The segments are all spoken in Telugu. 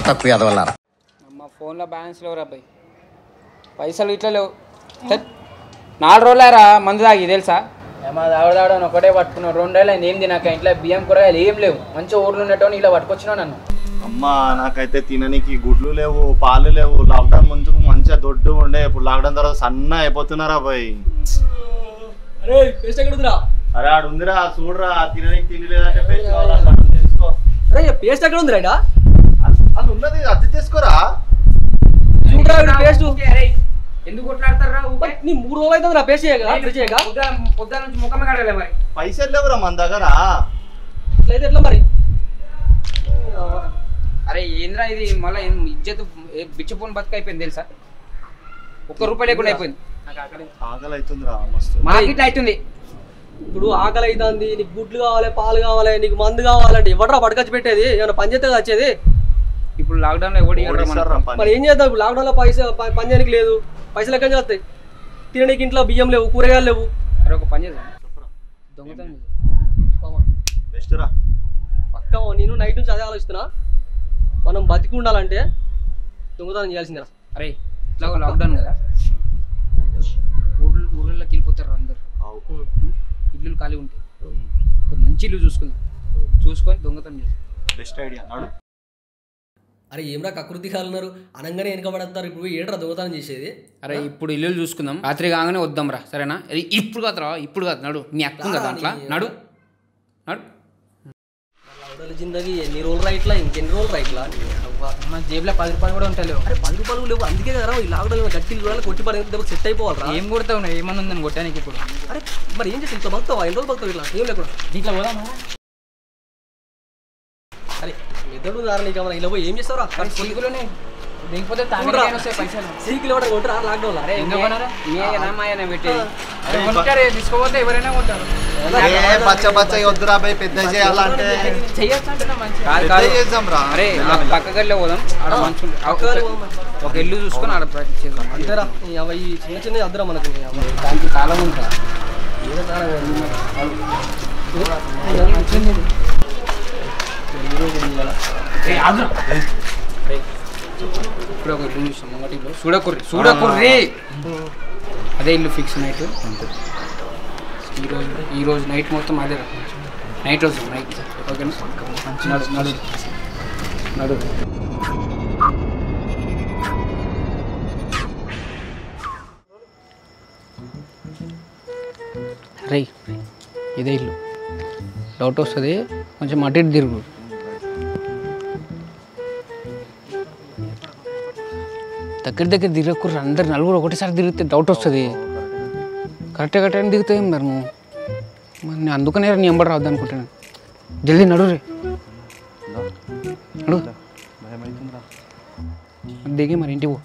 తక్కువ ఎదవల్లారా మా ఫోన్లో బ్యాలెన్స్ లేవు రాబాయ్ పైసలు ఇట్లా లేవు ఛట్. నాలుగు రోజులారా మందు తాగి తెలుసా ఏమో దావదాడని ఒకటే పట్టుకున్నావు రెండు రోజులు అయింది ఏం తినాక ఇంట్లో బియ్యం కూరగాయలు ఏం లేవు మంచిగా ఊర్లు ఉండేటోని ఇలా పట్టుకొచ్చినావు నన్ను అమ్మా నాకైతే తిననీకి గుడ్లు లేవు పాలు లేవు లాక్డౌన్ ముందు మంచిగా దొడ్డు ఉండే ఇప్పుడు లాక్డౌన్ తర్వాత సన్న అయిపోతున్నారా బాయ్ అరే పేస్ట్ ఎక్కడ ఉందిరా అరే ఆడు ఉందిరా చూడరా తిననీకి తిండి లేదంటే పేస్ట్ కావాలా? సగం చేసుకో. అరే పేస్ట్ ఎక్కడ ఉందిరా ఈడ? అది ఉన్నది అది చేసుకోరా చూడరా ఈడ పేస్ట్ ఎందుకు కొట్లాడతారా మరి నీ మూడు రోజులు అవుతుంది నా పేస్ట్ చేయగా ఫ్రీ చేయగా పొద్దున నుంచి ముఖమే కడగలే మరి పైసలు లేవురా మన దగ్గర ఇట్లయితే ఎట్లా మరి అరే ఏంద్రా ఇది మళ్ళీ ఇజ్జత్ బిచ్చపోని బతుక అయిపోయింది తెలుసా ఒక్క రూపాయి లేకుండా అయిపోయింది నాకు ఆకలి ఆకలి అవుతుందిరా మస్తు మాకు ఇట్లా అవుతుంది ఇప్పుడు ఆకలి అవుతుంది నీకు గుడ్లు కావాలి పాలు కావాలి నీకు మందు కావాలంటే ఎవడరా పడకొచ్చి పెట్టేది ఏమైనా పని చేస్తే వచ్చేది ఇప్పుడు లాక్డౌన్ లో ఎవడు ఇవ్వడు ఓడిస్తారా మనకు. పని? మరి ఏం చేద్దాం ఇప్పుడు లాక్డౌన్ లో పైసా ప- పని చేయడానికి లేదు పైసలు ఎక్కడి నుంచి వస్తాయి తినడానికి ఇంట్లో బియ్యం లేవు కూరగాయలు లేవు అరే ఒక పని చేద్దాం దొంగతనం చేద్దాం. బెస్ట్ రా పక్క నేను నైట్ నుంచి అదే ఆలోచిస్తున్నా మనం బతికి ఉండాలంటే దొంగతనం చేయాల్సిందేరా అరే ఇట్లా లాక్డౌన్ కదా ఊర్లు ఊర్లలోకి వెళ్ళిపోతారు అందరు అవు. ఇల్లులు ఖాళీ ఉంటాయి ఒక మంచి ఇల్లు చూసుకుందాం చూసుకొని దొంగతనం చేద్దాం బెస్ట్ ఐడియా నాడు అరే ఏమరా కకృతి కాలున్నారు అనగానే వెనక పడతారు ఇప్పుడు ఏడ్రా దొంగతనం చేసేది అరే ఇప్పుడు ఇల్లు చూసుకుందాం రాత్రి కాగానే వద్దాం రా సరేనా అరే ఇప్పుడు కాదురా ఇప్పుడు కాదు నడు నీ అక్క ఉంది కదా అట్లా నడు నడు లౌడల జిందగీ ఎన్ని రోజులు రైట్లా ఇంకెన్ని రోజులు రైట్లా మన జేబులో పది రూపాయలు కూడా ఉంటాయి అరే పది రూపాయలు లేవు అందుకే కదా ఈ లాక్డౌన్ గట్టి చూడాలి కొట్టి పడి సెట్ అయిపోవాలరా ఏం కొడతావు నువ్వు ఏమన్నా ఉందని కొట్టానికి ఇప్పుడు అరే మరి ఏం చేసి ఇట్లా బతుకుతావా ఎన్ని రోజులు బతుకుతావు ఇట్లా ఏం లేకుండా దీంట్లో పోదామా అరే మెదడు దారా నీకు ఏమన్నా ఇలా పోయి ఏం చేస్తావురా సిగ్గులోనే దిగిపోతే చూడరా. వస్తాయి పైసలు సీకిలు ఇవ్వడం కొంటారా లాక్డౌన్ అరే పెట్టేది అరే కొంటారే తీసుకోపోతే ఎవరైనా కొంటారు ఏ పచ్చ పచ్చ వద్దురా బాయ్ పెద్ద చేయాలంటే చెయ్యొచ్చు అంటున్నా మంచిగా పెద్ద కాదు కాదు చేద్దాం రా అరే ఆ పక్క గదిలో పోదాం ఆడ మంచి ఉంటుంది. ఆ పక్క గదిలో ఒక- పోదాం. ఒక ఇల్లు చూసుకొని ఆడ ప్రాక్టీస్ చేద్దాం అంతేరా ఈ అవ్వ ఈ చిన్న చిన్న అద్దరా మనకు ఈ అవ్వ. దానికి కాలం ఉంటుంది ఏదో చాలా ఇప్పుడు ఒక ఇల్లు చూసాం మొదటి ఇల్లు చూడకుర్రి చూడకుర్రి అదే ఇల్లు ఫిక్స్ నైట్ ఈ రోజు ఈ రోజు నైట్ మొత్తం అదే నైట్ రోజు నైట్ ఓకేనా నడు నడు నడు రే ఇదే ఇల్లు డౌట్ వస్తుంది కొంచెం అటు ఇటు తిరుగు దగ్గర దగ్గర తిరగకూడదు అందరు నలుగురు ఒకటేసారి తిరిగితే డౌట్ వస్తుంది కరెక్ట్ కరెక్ట్ దిగుతాయి మరి నువ్వు మరి నేను అందుకనే నీ ఎంబడి రావద్దు అనుకుంటాను జల్దీ నడు రే నడు దిగి మరి ఇంటికి పో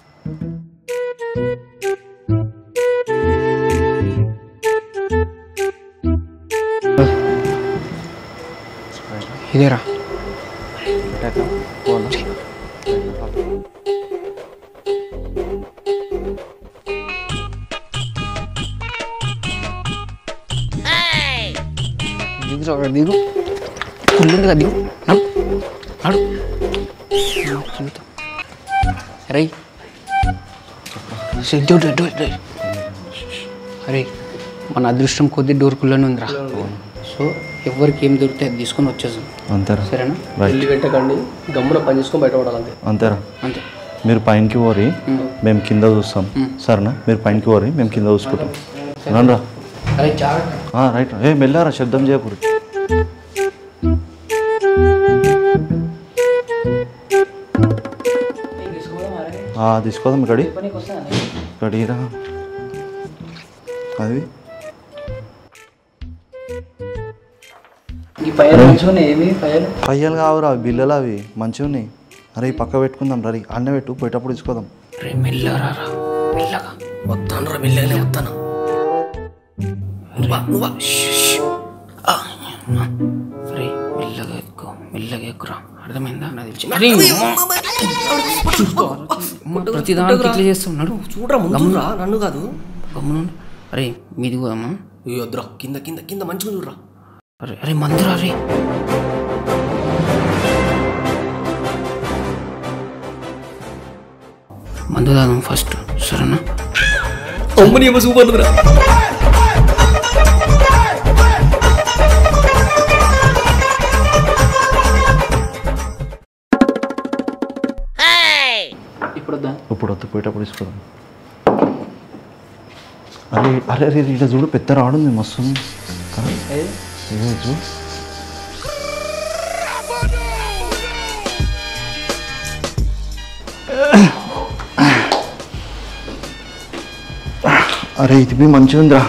ఇదేరా దిగు చూడ దిగు కుళ్ళుంది కదా దిగు నడు నడు చూద్దాం రై అరే మన అదృష్టం కొద్ది డోర్ కుళ్ళని ఉందిరా సో ఎవరికి ఏం దొరికితే అది తీసుకొని వచ్చేసాం అంతేరా సరేనా వెళ్ళి పెట్టకండి గమ్మున పని చేసుకొని బయట పడాలంతే అంతేరా అంతే మీరు పైనకి పోరి మేము కింద చూస్తాం సరేనా మీరు పైనకి పోరి మేము కింద చూసుకుంటాం రండి రా అరే జాగ్రత్త ఆ, రైట్ ఏ మెల్లారా శబ్దం చేయకూడదు ఆ, తీసుకోదాం గడి గడిరా అది ఈ పైన మంచిగా ఏమి పైన పయ్యలు కావురా బిల్లలు అవి మంచిగా ఉన్నాయి అరే ఈ పక్క పెట్టుకుందాం రీ అన్న పెట్టు పోయేటప్పుడు తీసుకోదాం రే మెల్లరా రా మెల్లగా వస్తాను రా వెళ్ళగానే వస్తాను నువ్వా నువ్వా రే మెల్లగా ఎక్కువ మెల్లగా ఎక్కురా అర్థమైందా ప్రతి దానికి ఇట్లా చేస్తున్నాడు చూడరా ముందురా నన్ను కాదు గమ్మున అరే మీది పోదమ్మా ఈ వద్దురా కింద కింద కింద మంచిగా చూడరా అరే అరే మందిరా రే మందు తాగం ఫస్ట్ సరేనా అమ్మని ఏమో సూపర్ ఉందిరా ఇప్పుడు వద్దా ఇప్పుడు వద్దు పోయేటప్పుడు తీసుకోదాం అరే అరే అరే ఇట్లా చూడు పెద్ద రాడుంది మస్తు ఉంది. కదా? ఇదిగో చూడు అరే ఇది బి మంచిగా ఉందిరా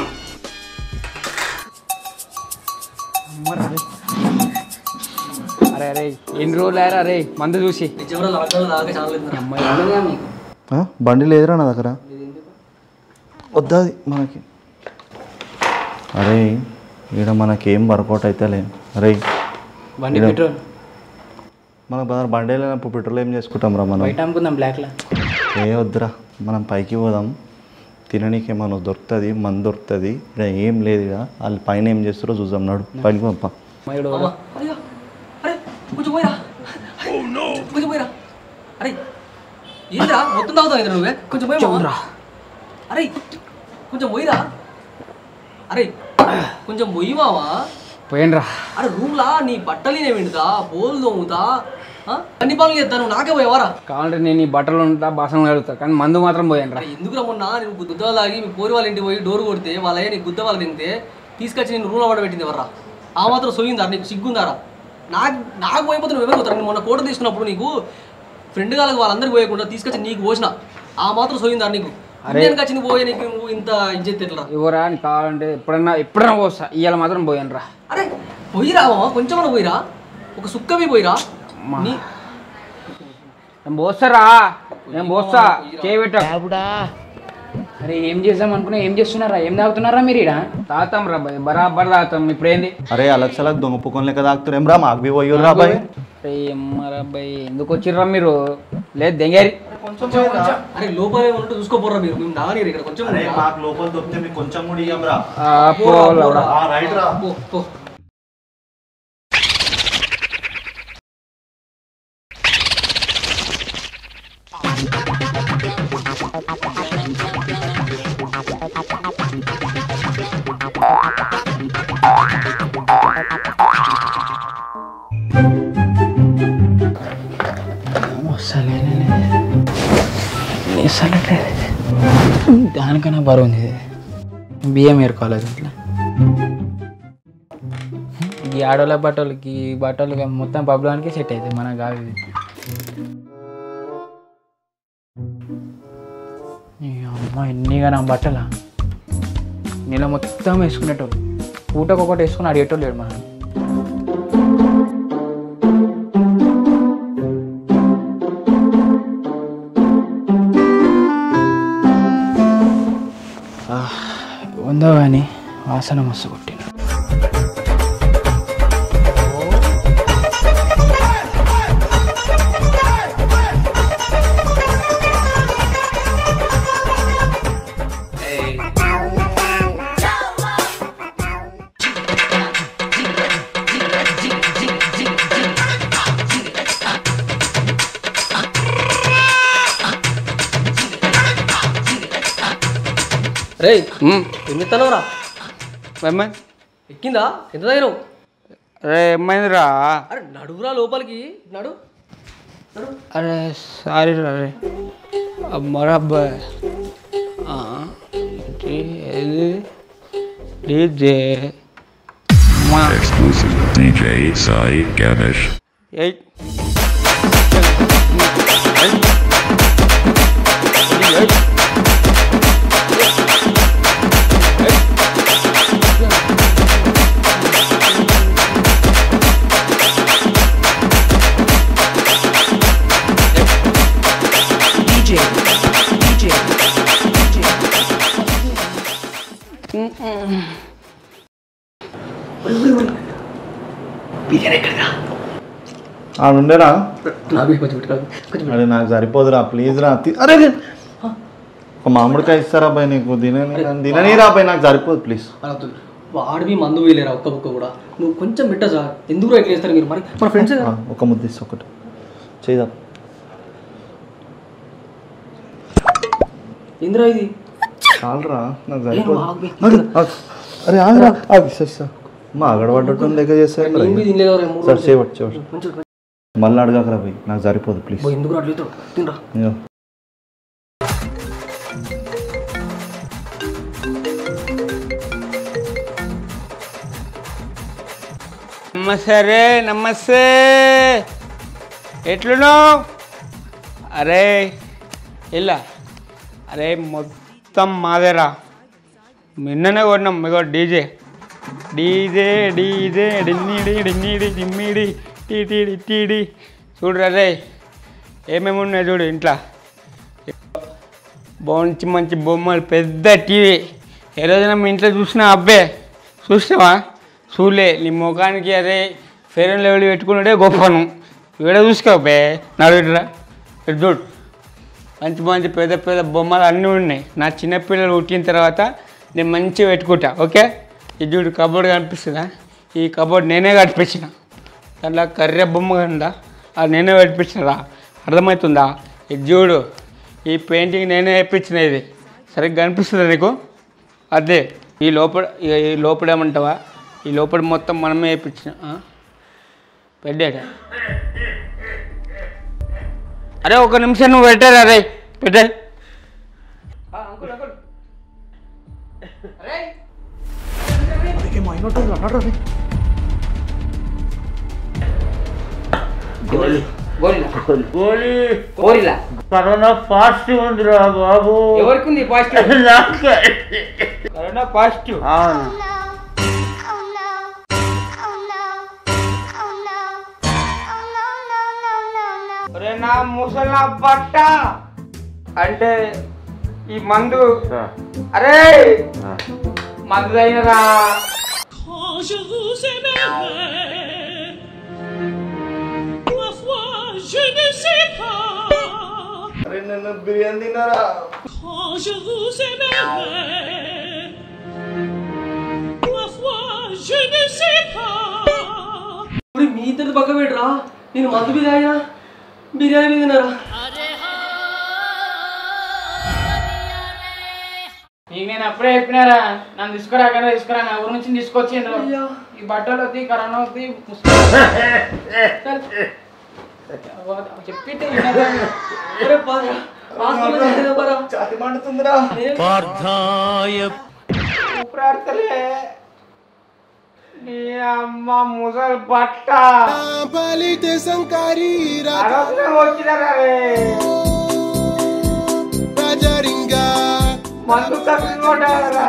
అరే అరే ఎన్ని రోజులు అయ్యారా అరే మందు చూసి చివరి లాక్డౌన్ దాకా చాలా మీకు ఆ? బండి లేదురా నా దగ్గర వద్దా అది మనకి అరే ఈడ మనకేం వర్కౌట్ అవుతలే అరే బండి ఇదో. పెట్రోల్ మన బజార్ బండి లేనప్పుడు పెట్రోల్ ఏం చేసుకుంటాం రా మనం బయట అమ్ముకుందాం బ్లాక్లో ఏ వద్దురా మనం పైకి పోదాం తిననీకి ఏమైనా దొరుకుతుంది మందు దొరుకుతుంది ఇక్కడ ఏం లేదు ఇక వాళ్ళు పైన ఏం చేస్తారో చూద్దాం నాడు పైకి పంప మైడు అమ్మా, అయ్యో, అరే కొంచెం పోయిరా కొంచెం పోయిరా అరే ఏంద్రా మొత్తం తాగుతావు ఏంద్రా నువ్వే కొంచెం పోయి మావా. అరే కొంచెం పోయిరా అరే కొంచెం పోయి మావా పోయండిరా అరే రూమ్లా నీ బట్టలు నేను వింటుతా బోలు తోముతా ఆ? అన్ని పనులు చేస్తాను నాకే పోయేవారా కావాలంటే నేను ఈ బట్టలు ఉంటా బాసనలు కడుగుతా కానీ మందు మాత్రం పోయాను రా అరే ఎందుకు రమ్మన్నా నేను గుద్ద తాగి మీ పోరి వాళ్ళ ఇంటికి పోయి డోర్ కొడితే వాళ్ళ అయ్యా నీకు గుద్ద వాళ్ళు తింటే తీసుకొచ్చి నేను రూమ్లో పడబెట్టింది ఎవర్రా ఆ మాత్రం సొయ్యిందా నీకు సిగ్గుందారా నాకు నాకు పోయిపోతే నువ్వు ఎవరు నేను మొన్న కోట తీసుకున్నప్పుడు నీకు ఫ్రెండ్ గాలకు వాళ్ళందరికీ పోయకుండా తీసుకొచ్చి నీకు పోసిన ఆ మాత్రం సొయ్యిందా నీకు నేను వచ్చింది పోయే నీకు నువ్వు ఇంత ఇజ్జత్ ఎట్లా ఇవ్వరా నీకు కావాలంటే ఎప్పుడన్నా ఎప్పుడన్నా పోస్తా ఇవాళ మాత్రం పోయాను రా అరే పోయిరా మామ కొంచెమన్నా పోయిరా ఒక సుక్కవి పోయిరా నీ నేను పోస్తారా నేను పోస్తా చేయబెట్ట అరే ఏం చేద్దాం అనుకున్నా ఏం చేస్తున్నారా ఏం తాగుతున్నారా మీరు ఇడ తాగుతాం రా బాయ్ బరాబర్ తాగుతాం ఇప్పుడు ఏంది అరే అలగ్ సలగ్ దొంగ పుక్కలు లెక్క తాగుతారు ఏం రా మాకు బి పోయి రా బాయ్ అరే ఎమ్మరా బాయ్ ఎందుకు వచ్చిర్రా మీరు లేదు దెంగారి అరే లోపలే ఉన్నట్టు చూసుకోపోరా మీరు మేము దాగనీరు ఇక్కడ కొంచెం అరే మాకు లోపల దొరికితే మీకు కొంచెం కూడా ఇయ్యం రా ఆ, పోలా. రైట్ రా పో, పో. దానికన్నా బరువు ఉంది ఇది. బియ్యం ఏరుకోవాలి ఇట్లా ఈ ఆడోళ్ళ బట్టలకి ఈ బట్టలు మొత్తం పబ్లానికి సెట్ అవుతుంది మనకు కాదు ఇది. ఈ అమ్మ ఎన్నిగా నా బట్టల నీళ్ళ మొత్తం వేసుకునేటోళ్ళు పూటకు ఒకటి వేసుకుని అడిగేటోళ్ళు లేడు మనం ఉందో కానీ వాసన మస్తు కొట్టిన రేయ్ ఏం చెప్తానవరా ఏమైంది ఎక్కిందా ఎంత దగ్గర అరే ఏమైందిరా అరే నడువురా లోపలికి నడు నడు అరే సారీ రా రే అమ్మరా అబ్బాయి ఆ, ఏంటి? ఏది డీజే మా Exclusive DJ Sai Ganesh. Eight ఆ ఉండేరా నాకు కొంచెం పెట్టుకో కొంచెం అరే నాకు సరిపోదురా ప్లీజ్ రా తి- అరే అరే. ఒక మామిడికాయ ఇస్తారా బాయ్ నీకు తినని తినని రా బాయ్ నాకు సరిపోదు ప్లీజ్ అలా వాడివి మందు వేయలేరా ఒక్క బుక్క కూడా నువ్వు కొంచెం పెట్టా సార్ ఎందుకు ఎట్లా చేస్తారు మీరు మరి మన ఫ్రెండ్స్ ఒక ముద్ద ఇస్తా ఒకటి చేద్దాం ఇందిరా ఇది చాలరా నాకు ఏ, నువ్వు ఆగు బే. ఆగు, ఆగు. అరే ఆగరా ఆగు సస్సా మా అగడబడ్డట్టు లెక్క చేస్తాను ఏం ఇది తినలేదు రా, మూడు సరే రోజులు. చేయవచ్చు చేయవచ్చు మంచిగా మళ్ళీ అడగకరా పోయి నాకు సరిపోదు ప్లీజ్ బో, ఎందుకు అట్లేదు తినరా నమస్తే రే నమస్తే ఎట్లున్నావు అరే ఇలా అరే మొత్తం మాదేరా నిన్ననే కొన్నాం ఇగో డీజే డీజే డీజే డిన్నీడి డిన్నీడి డిమ్మీడి టీటీడి టీడి చూడరా రే ఏమేమి ఉన్నాయి చూడు ఇంట్లో మంచి మంచి బొమ్మలు పెద్ద టీవీ ఏ రోజున మీ ఇంట్లో చూసినా అబ్బే చూసినావా చూలే నీ ముఖానికి అదే ఫెయిర్ అండ్ లెవెల్ పెట్టుకున్నాడే గొప్పను ఇక్కడ చూసుకోబే నడుగురా ఇటు చూడు మంచి మంచి పెద్ద పెద్ద బొమ్మలు అన్నీ ఉన్నాయి నా చిన్నపిల్లలు పుట్టిన తర్వాత నేను మంచిగా పెట్టుకుంటా ఓకే ఇది చూడు కబోర్డ్ కనిపిస్తుందా ఈ కబోర్డ్ నేనే కట్టించిన దాంట్లో కర్రె బొమ్మ ఉందా అది నేనే కట్టించినరా అర్థమవుతుందా ఇది చూడు ఈ పెయింటింగ్ నేనే వేయించిన ఇది సరిగ్గా కనిపిస్తుందా నీకు అదే ఈ లోపల ఇక ఈ లోపల ఏమంటావా ఈ లోపల మొత్తం మనమే వేయించిన పెట్టాట అరే ఒక నిమిషం నువ్వు పెట్టారా అరే పెట్టా కోరిలా కరోనా పాజిటివ్ ఉందిరా బాబు ఎవరికి ఉంది పాజిటివ్ నాకే. కరోనా పాజిటివ్ అవును Oh no. Oh no. Oh no. Oh no, no, no, no, no. ఒరే నా ముసల బట్ట అంటే ఈ మందు అరే మందు అయినరా Quand je vous aimerai, ma foi, je ne sais pas. అరే నన్ను బిర్యానీ తిన్నారా Quand je vous aimerai, ma foi, je ne sais pas. ఇప్పుడు మీ ఇద్దరు పక్క పెట్టరా నేను మందు మీద అయినా బిర్యానీ మీద తిన్నారా నీకు నేను అప్పుడే చెప్పినారా నన్ను తీసుకురాకనే తీసుకురా నా ఊరు నుంచి తీసుకొచ్చిండ్రు ఈ బట్టలు వద్ది కరోనా వద్ది చెప్పితే అరే పారా హాస్పిటల్ చేద్దాం పారా ఛాతి మండుతుందిరా ఊపిరాడతలే నీ అమ్మ ముసలి బట్ట అనవసరం వచ్చినారా రే మందు తప్పిపోతారా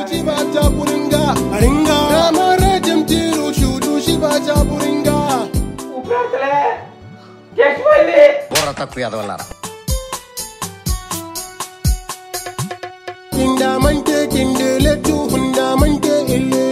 ఊపిరాడతలే చచ్చిపోయింది తిండామంటే తిండి లెట్టు ఉండామంటే ఇల్లు